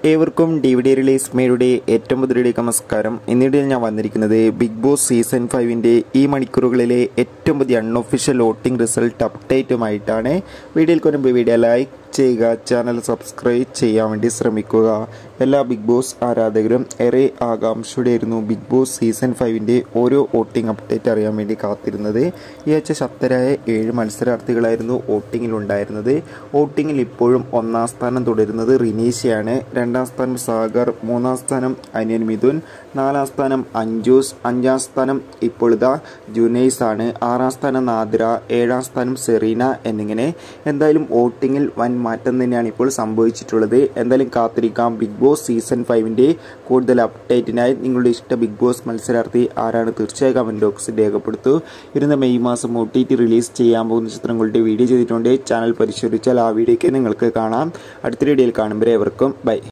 ഏവർക്കും D V D release മേയുടെ ഏറ്റവും പുതിയ നമസ്കാരം ഇന്നിടെ ഞാൻ വന്നിരിക്കുന്നത് ബിഗ് ബോസ് സീസൺ ഫൈവിൻ്റെ ഈ മണിക്കൂറുകളിലെ ഏറ്റവും പുതിയ അൺഒഫീഷ്യൽ വോട്ടിംഗ് റിസൾട്ട് അപ്ഡേറ്റുമായിട്ടാണ് വീഡിയോയിൽ കൊണ്ടുമ്പോൾ വീഡിയോ ലൈക്ക് ചെയ്യുക ചാനൽ സബ്സ്ക്രൈബ് ചെയ്യാൻ വേണ്ടി ശ്രമിക്കുക എല്ലാ ബിഗ് ബോസ് ആരാധകരും ഏറെ ആകാംക്ഷയോടെയായിരുന്നു ബിഗ് ബോസ് സീസൺ ഫൈവിൻ്റെ ഓരോ വോട്ടിംഗ് അപ്ഡേറ്റ് അറിയാൻ വേണ്ടി കാത്തിരുന്നത് ഈ ആഴ്ച ശക്തരായ ഏഴ് മത്സരാർത്ഥികളായിരുന്നു വോട്ടിങ്ങിൽ ഉണ്ടായിരുന്നത് വോട്ടിങ്ങിൽ ഇപ്പോഴും ഒന്നാം സ്ഥാനം തുടരുന്നത് റിനീഷയാണ് രണ്ടാം സ്ഥാനം സാഗർ മൂന്നാം സ്ഥാനം അനിയൻ മിഥുൻ നാലാം സ്ഥാനം അഞ്ജൂസ് അഞ്ചാം സ്ഥാനം ഇപ്പോൾ ഇതാ ജുനൈസ് ആണ് ആറാം സ്ഥാനം നാദ്ര ഏഴാം സ്ഥാനം സെറീന എന്നിങ്ങനെ എന്തായാലും വോട്ടിങ്ങിൽ വൻ മാറ്റം തന്നെയാണ് ഇപ്പോൾ സംഭവിച്ചിട്ടുള്ളത് എന്തായാലും കാത്തിരിക്കാം ബിഗ് ബോസ് സീസൺ ഫൈവിൻ്റെ കൂടുതൽ അപ്ഡേറ്റിനായി നിങ്ങളുടെ ഇഷ്ട ബിഗ് ബോസ് മത്സരാർത്ഥി ആരാണ് തീർച്ചയായും കമൻറ്റ് ബോക്സിൽ രേഖപ്പെടുത്തൂ ഇരുന്ന മെയ് മാസം ഒ ടി ടി റിലീസ് ചെയ്യാൻ പോകുന്ന ചിത്രങ്ങളുടെ വീഡിയോ ചെയ്തിട്ടുണ്ട് ചാനൽ പരിശോധിച്ചാൽ ആ വീഡിയോയ്ക്ക് നിങ്ങൾക്ക് കാണാം അടുത്ത വീഡിയോയിൽ കാണുമ്പോൾ ഏവർക്കും ബൈ